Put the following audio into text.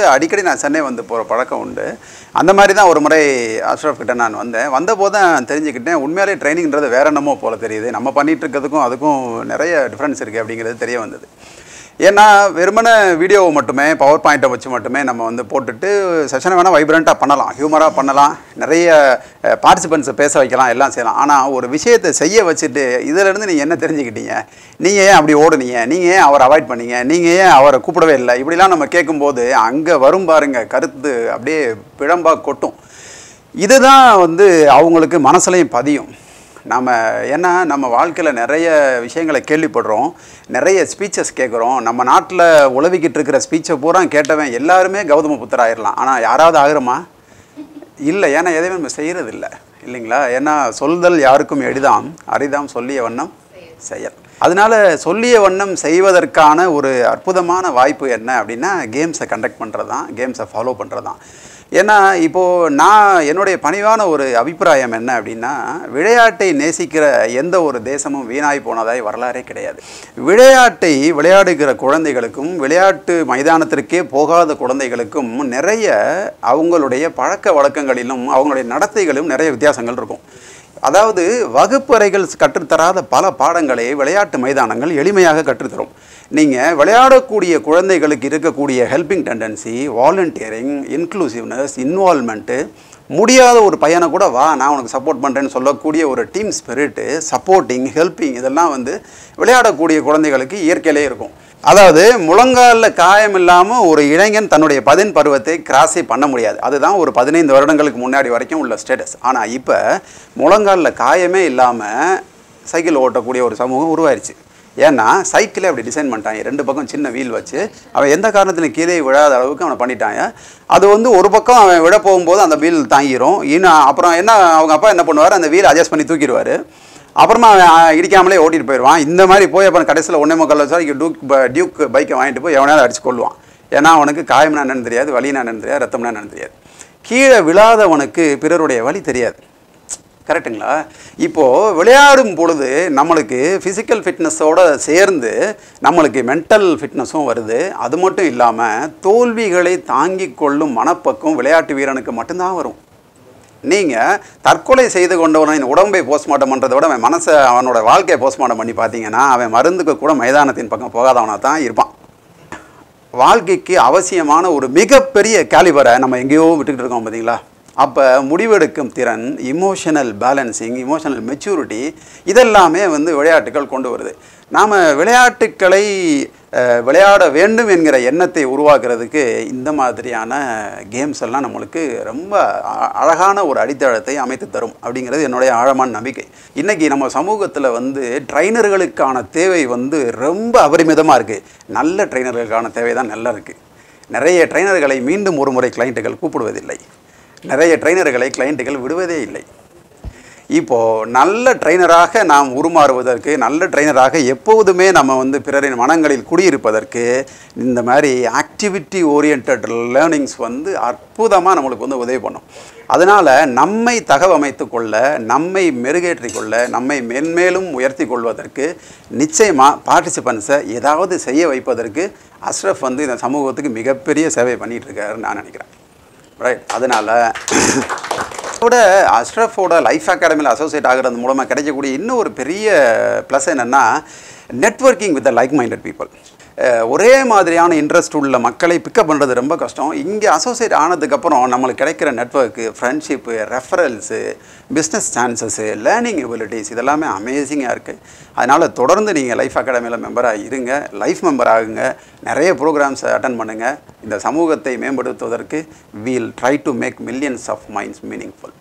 அடிக்கடி நான் சென்னை வந்து போகிற பழக்கம் உண்டு அந்த மாதிரி தான் ஒரு முறை அஷ்ரஃப் கிட்ட நான் வந்தேன் வந்தபோது தான் தெரிஞ்சுக்கிட்டேன் உண்மையாலே ட்ரைனிங்கிறது வேற என்னமோ போல தெரியுது நம்ம பண்ணிட்டு இருக்கிறதுக்கும் அதுக்கும் நிறைய டிஃப்ரென்ஸ் இருக்குது அப்படிங்கிறது தெரிய வந்தது ஏன்னா வெறுமனே வீடியோவை மட்டுமே பவர் பாயிண்ட்டை வச்சு மட்டுமே நம்ம வந்து போட்டுட்டு செஷனை வேணால் வைப்ரண்ட்டாக பண்ணலாம் ஹியூமராக பண்ணலாம் நிறைய பார்ட்டிசிபெண்ட்ஸை பேச வைக்கலாம் எல்லாம் செய்யலாம் ஆனால் ஒரு விஷயத்தை செய்ய வச்சுட்டு இதிலேருந்து நீங்கள் என்ன தெரிஞ்சுக்கிட்டீங்க நீங்கள் ஏன் அப்படி ஓடுனீங்க நீங்கள் ஏன் அவரை அவாய்ட் பண்ணீங்க நீங்கள் ஏன் அவரை கூப்பிடவே இல்லை இப்படிலாம் நம்ம கேட்கும்போது அங்கே வரும் பாருங்க கருத்து அப்படியே பிழம்பாக கொட்டும் இதுதான் வந்து அவங்களுக்கு மனசுலையும் பதியும் நாம் ஏன்னா நம்ம வாழ்க்கையில் நிறைய விஷயங்களை கேள்விப்படுறோம் நிறைய ஸ்பீச்சஸ் கேட்குறோம் நம்ம நாட்டில் உழவிக்கிட்டு இருக்கிற ஸ்பீச்சை பூரா கேட்டவன் எல்லாருமே கௌதம புத்தர் ஆயிடலாம் ஆனால் யாராவது ஆகுறோமா இல்லை ஏன்னா எதையுமே நம்ம செய்கிறது இல்லை இல்லைங்களா ஏன்னா சொல்தல் யாருக்கும் எளிதாம் அரிதாம் சொல்லிய வண்ணம் செயல் அதனால சொல்லிய வண்ணம் செய்வதற்கான ஒரு அற்புதமான வாய்ப்பு என்ன அப்படின்னா கேம்ஸை கண்டக்ட் பண்ணுறது தான் கேம்ஸை ஃபாலோ பண்ணுறது தான் ஏன்னா இப்போது நான் என்னுடைய பணிவான ஒரு அபிப்பிராயம் என்ன அப்படின்னா விளையாட்டை நேசிக்கிற எந்த ஒரு தேசமும் வீணாய் போனதாய் வரலாறே கிடையாது விளையாட்டை விளையாடுகிற குழந்தைகளுக்கும் விளையாட்டு மைதானத்திற்கே போகாத குழந்தைகளுக்கும் நிறைய அவங்களுடைய பழக்க வழக்கங்களிலும் அவங்களுடைய நடத்தைகளிலும் நிறைய வித்தியாசங்கள் இருக்கும் அதாவது வகுப்பறைகள் கற்றுத்தராத பல பாடங்களை விளையாட்டு மைதானங்கள் எளிமையாக கற்றுத்தரும் நீங்கள் விளையாடக்கூடிய குழந்தைகளுக்கு இருக்கக்கூடிய helping tendency volunteering inclusiveness involvement முடியாத ஒரு பையனை கூட வா நான் உனக்கு சப்போர்ட் பண்ணுறேன்னு சொல்லக்கூடிய ஒரு டீம் ஸ்பிரிட்டு சப்போர்ட்டிங் ஹெல்ப்பிங் இதெல்லாம் வந்து விளையாடக்கூடிய குழந்தைகளுக்கு இயற்கையிலே இருக்கும் அதாவது முழங்காலில் காயம் இல்லாமல் ஒரு இளைஞன் தன்னுடைய பதின் பருவத்தை கிராஸே பண்ண முடியாது அதுதான் ஒரு பதினைந்து வருடங்களுக்கு முன்னாடி வரைக்கும் உள்ள ஸ்டேட்டஸ் ஆனால் இப்போ முழங்காலில் காயமே இல்லாமல் சைக்கிள் ஓட்டக்கூடிய ஒரு சமூகம் உருவாயிருச்சு ஏன்னா சைக்கிளே அப்படி டிசைன் பண்ணிட்டாங்க ரெண்டு பக்கம் சின்ன வீல் வச்சு அவன் எந்த காரணத்திலும் கீழே விழாத அளவுக்கு அவனை பண்ணிட்டாங்க அது வந்து ஒரு பக்கம் அவன் விழ போகும்போது அந்த வீல் தாங்கிரும் இன்னும் அப்புறம் என்ன அவங்க அப்பா என்ன பண்ணுவார் அந்த வீல் அட்ஜஸ்ட் பண்ணி தூக்கிடுவார் அப்புறமா அவன் இடிக்காமலே ஓட்டிட்டு போயிடுவான் இந்த மாதிரி போய் அப்புறம் கடைசியில் ஒன்றே முக்கால் வச்சா டூக் டியூக் பைக்கை வாங்கிட்டு போய் எவனாவது அடிச்சு கொள்ளுவான் ஏன்னா அவனுக்கு காயம்னா என்னன்னு தெரியாது வலினா என்னன்னு தெரியாது ரத்தம்னா என்னன்னு தெரியாது கீழே விழாதவனுக்கு பிறருடைய வலி தெரியாது கரெக்டுங்களா இப்போது விளையாடும் பொழுது நம்மளுக்கு ஃபிசிக்கல் ஃபிட்னஸோடு சேர்ந்து நம்மளுக்கு மென்டல் ஃபிட்னஸும் வருது அது மட்டும் இல்லாமல் தோல்விகளை தாங்கிக் கொள்ளும் மனப்பக்குவம் விளையாட்டு வீரனுக்கு மட்டும்தான் வரும் நீங்கள் தற்கொலை செய்து கொண்டவனின் உடம்பை போஸ்ட்மார்ட்டம் பண்ணுறதை விட அவன் மனசை அவனோட வாழ்க்கையை போஸ்ட்மார்ட்டம் பண்ணி பார்த்தீங்கன்னா அவன் மருந்துக்கு கூட மைதானத்தின் பக்கம் போகாதவனாக தான் இருப்பான் வாழ்க்கைக்கு அவசியமான ஒரு மிகப்பெரிய கேலிபரை நம்ம எங்கேயோ விட்டுக்கிட்டு இருக்கோம் பார்த்தீங்களா அப்போ முடிவெடுக்கும் திறன் இமோஷனல் பேலன்சிங் இமோஷனல் மெச்சூரிட்டி இதெல்லாமே வந்து விளையாட்டுகள் கொண்டு வருது நாம் விளையாட்டுக்களை அஹ், விளையாட வேண்டும் என்கிற எண்ணத்தை உருவாக்குறதுக்கு இந்த மாதிரியான கேம்ஸ் எல்லாம் நம்மளுக்கு ரொம்ப அ- அழகான ஒரு அடித்தளத்தை அமைத்து தரும் அப்படிங்கிறது என்னுடைய ஆழமான நம்பிக்கை இன்றைக்கி நம்ம சமூகத்தில் வந்து ட்ரைனர்களுக்கான தேவை வந்து ரொம்ப அபரிமிதமாக இருக்குது நல்ல ட்ரைனர்களுக்கான தேவை தான் நல்லா இருக்குது நிறைய ட்ரைனர்களை மீண்டும் ஒரு முறை கிளைண்ட்டுகள் கூப்பிடுவதில்லை நிறைய ட்ரைனர்களை கிளைண்ட்டுகள் விடுவதே இல்லை இப்போது நல்ல ட்ரைனராக நாம் உருமாறுவதற்கு நல்ல ட்ரைனராக எப்போதுமே நம்ம வந்து பிறரின் மனங்களில் குடியிருப்பதற்கு இந்த மாதிரி ஆக்டிவிட்டி ஓரியன்ட் லேர்னிங்ஸ் வந்து அற்புதமாக நம்மளுக்கு வந்து உதவி பண்ணும் அதனால் நம்மை தகவமைத்து கொள்ள நம்மை மெருகேற்றிக் கொள்ள நம்மை மென்மேலும் உயர்த்தி கொள்வதற்கு நிச்சயமாக பார்ட்டிசிபெண்ட்ஸை ஏதாவது செய்ய வைப்பதற்கு அஷ்ரஃப் வந்து இந்த சமூகத்துக்கு மிகப்பெரிய சேவை பண்ணிகிட்டு இருக்காருன்னு நான் நினைக்கிறேன் ரைட் அதனால் கூட அஷ்ரஃபோட லைஃப் அகாடமியில் அசோசியேட் ஆகிறது மூலமாக கிடைக்கக்கூடிய இன்னும் ஒரு பெரிய ப்ளஸ் என்னென்னா networking with like minded people ஒரே மாதிரியான இன்ட்ரெஸ்ட் உள்ள மக்களை பிக்கப் பண்ணுறது ரொம்ப கஷ்டம் இங்கே அசோசியேட் ஆனதுக்கப்புறம் நம்மளுக்கு கிடைக்கிற network friendship referrals business chances learning abilities இதெல்லாமே அமேசிங்காக இருக்குது அதனால் தொடர்ந்து நீங்கள் லைஃப் அகாடமியில் மெம்பராக இருங்க லைஃப் மெம்பர் ஆகுங்க நிறைய ப்ரோக்ராம்ஸ் அட்டன் பண்ணுங்கள் இந்த சமூகத்தை மேம்படுத்துவதற்கு we'll try to make millions of minds meaningful